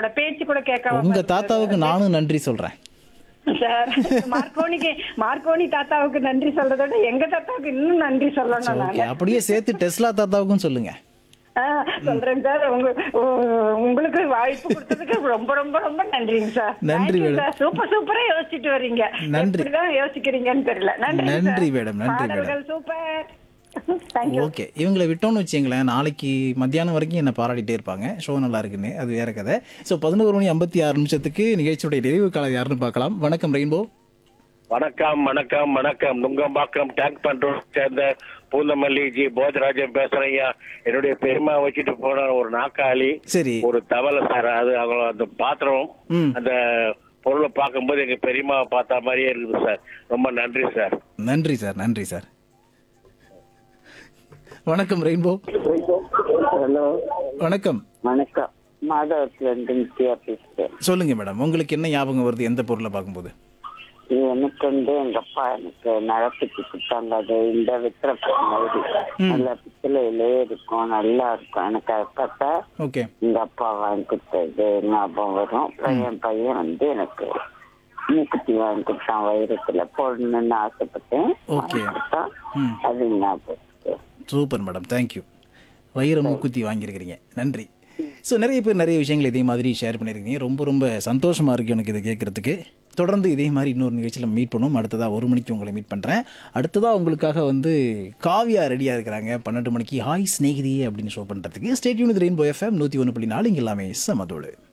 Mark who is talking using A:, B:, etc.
A: அவரோட பேச்சு கூட கேட்காம
B: உங்க தாத்தாவுக்கு நானும் நன்றி சொல்றேன்
A: சார் மார்க்கோனிக்கு மார்க்கோனி தாத்தாவுக்கு நன்றி சொல்றதை விட எங்க தாத்தாவுக்கு இன்னும் நன்றி சொல்லணும்
B: ஓகே
A: நான்
B: அப்படியே சேர்த்து டெஸ்லா தாத்தாவுக்கும் சொல்லுங்க
A: ஆ, சொல்றேன் சார் உங்க உ- உங்களுக்கு வாய்ப்பு கொடுத்ததுக்கு ரொம்ப ரொம்ப ரொம்ப நன்றிங்க சார்
B: நன்றி,
A: Thank you
B: madam.
A: Sir super சூப்பரா யோசிச்சுட்டு வர்றீங்க
B: நன்றி.
A: எப்படிதான் யோசிக்கிறீங்கன்னு தெரியல நன்றி
B: நன்றி,
A: சார்.
B: madam. நன்றி, madam.
A: பாடல்கள் சூப்பர் தேங்க்யூ
B: ஓகே இவங்களை விட்டோம்னு வச்சுங்களேன் நாளைக்கு மத்தியானம் வரைக்கும் என்ன பாராட்டிட்டே இருப்பாங்க ஷோ நல்லா இருக்குன்னு அது வேற கதை ஸோ பதினோரு மணி ஐம்பத்தி ஆறு நிமிஷத்துக்கு நிகழ்ச்சியுடைய நிறைவு காலம் யாருன்னு பார்க்கலாம் வணக்கம் ரெயின்போ
C: வணக்கம் வணக்கம் வணக்கம் நுங்கம்பாக்கம் டேங்க் பண்றோம் சேர்ந்த பூந்தமல்லி ஜி போஜராஜன் பேசுறேன் ஐயா என்னுடைய பெருமா வச்சுட்டு போன ஒரு நாக்காளி
B: சரி
C: ஒரு தவளை சார் அது அவங்க அந்த பாத்திரம்
B: ம்.
C: அந்த பொருளை பார்க்கும்போது எங்க பெரியம்மாவை பார்த்த மாதிரியே இருக்குது சார் ரொம்ப நன்றி சார்
B: நன்றி சார் நன்றி சார் வணக்கம் ரெயின்போ
D: ஹலோ
B: வணக்கம்
D: வணக்கம் மாதவத்துல இருந்து நித்யா பேசுறேன்
B: சொல்லுங்க மேடம் உங்களுக்கு என்ன ஞாபகம் வருது எந்த பொருளை பார்க்கும்போது
D: எனக்கு வந்து எங்க அப்பா எனக்கு நடத்திட்டு கொடுத்தாங்க அது இந்த வித்திர மாதிரி நல்ல பித்தளையிலே இருக்கும் நல்லா இருக்கும் எனக்கு அதை பார்த்தா
B: ஓகே
D: எங்க அப்பா வாங்கி கொடுத்தது ஞாபகம் வரும் அப்புறம் என் பையன் வந்து எனக்கு மூக்குத்தி வாங்கி கொடுத்தான் வைரத்துல போடணும்னு ஆசைப்பட்டேன்
B: Okay.
D: வாங்கி கொடுத்தான்.
B: ம்
D: அது ஞாபகம் இருக்கு.
B: சூப்பர் மேடம் தேங்க்யூ வைர மூக்குத்தி வாங்கியிருக்கிறீங்க நன்றி ஸோ நிறைய பேர் நிறைய விஷயங்கள் இதே மாதிரி ஷேர் பண்ணியிருக்கீங்க ரொம்ப ரொம்ப சந்தோஷமாக இருக்குது எனக்கு இதை கேட்குறதுக்கு தொடர்ந்து இதே மாதிரி இன்னொரு நிகழ்ச்சியில் மீட் பண்ணுவோம் அடுத்ததாக ஒரு மணிக்கு உங்களை மீட் பண்ணுறேன் அடுத்ததாக உங்களுக்காக வந்து காவியா ரெடியாக இருக்கிறாங்க பன்னெண்டு மணிக்கு ஹாய் ஸ்நேகிதியே அப்படின்னு ஷோ பண்ணுறதுக்கு ஸ்டேட்யூன் ரெயின்போ எஃப்எம் நூற்றி ஒன்று புள்ளி நாலு இங்கே எல்லாமே சமதோடு